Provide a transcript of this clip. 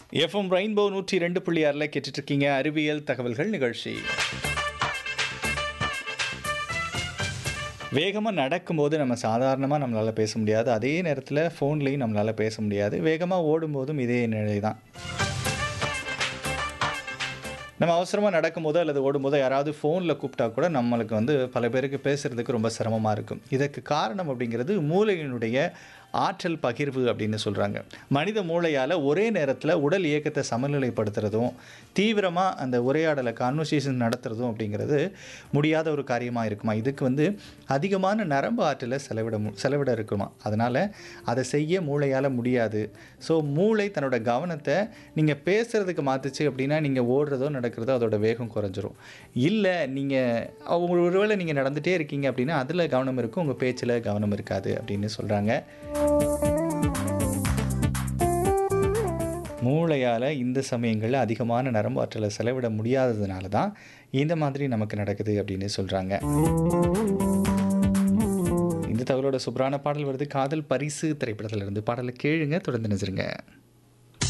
FM rainbow நூற்றி ரெண்டு புள்ளி ஆறில் கேட்டுட்ருக்கீங்க அறிவியல் தகவல்கள் நிகழ்ச்சி வேகமாக நடக்கும்போது நம்ம சாதாரணமாக நம்மளால் பேச முடியாது அதே நேரத்தில் ஃபோன்லேயும் நம்மளால் பேச முடியாது வேகமாக ஓடும்போதும் இதே நிலை தான் நம்ம அவசரமாக நடக்கும்போதோ அல்லது ஓடும்போதோ யாராவது ஃபோனில் கூப்பிட்டா கூட நம்மளுக்கு வந்து பல பேருக்கு பேசுகிறதுக்கு ரொம்ப சிரமமாக இருக்கும் இதற்கு காரணம் அப்படிங்கிறது மூளையினுடைய ஆற்றல் பகிர்வு அப்படின்னு சொல்கிறாங்க மனித மூளையால் ஒரே நேரத்தில் உடல் இயக்கத்தை சமநிலைப்படுத்துறதும் தீவிரமாக அந்த உரையாடலை கான்வர்சேஷன் நடத்துறதும் அப்படிங்கிறது முடியாத ஒரு காரியமாக இருக்குமா இதுக்கு வந்து அதிகமான நரம்பு ஆற்றலை செலவிட மு செலவிட இருக்குமா அதனால் அதை செய்ய மூளையால் முடியாது ஸோ மூளை தன்னோட கவனத்தை நீங்கள் பேசுகிறதுக்கு மாற்றுச்சு அப்படின்னா நீங்கள் ஓடுறதோ நடக்கிறதோ அதோட வேகம் குறைஞ்சிரும் இல்லை நீங்கள் ஒருவேளை நீங்கள் நடந்துகிட்டே இருக்கீங்க அப்படின்னா அதில் கவனம் இருக்கும் உங்கள் பேச்சில் கவனம் இருக்காது அப்படின்னு சொல்கிறாங்க மூளையால் இந்த சமயங்களில் அதிகமான நரம்பு ஆற்றலை செலவிட முடியாததுனால தான் இந்த மாதிரி நமக்கு நடக்குது அப்படின்னு சொல்கிறாங்க இந்த தகவலோட சூப்பரான பாடல் வருது காதல் பரிசு திரைப்படத்திலிருந்து பாடலை கேளுங்க தொடர்ந்து நினைச்சிருங்க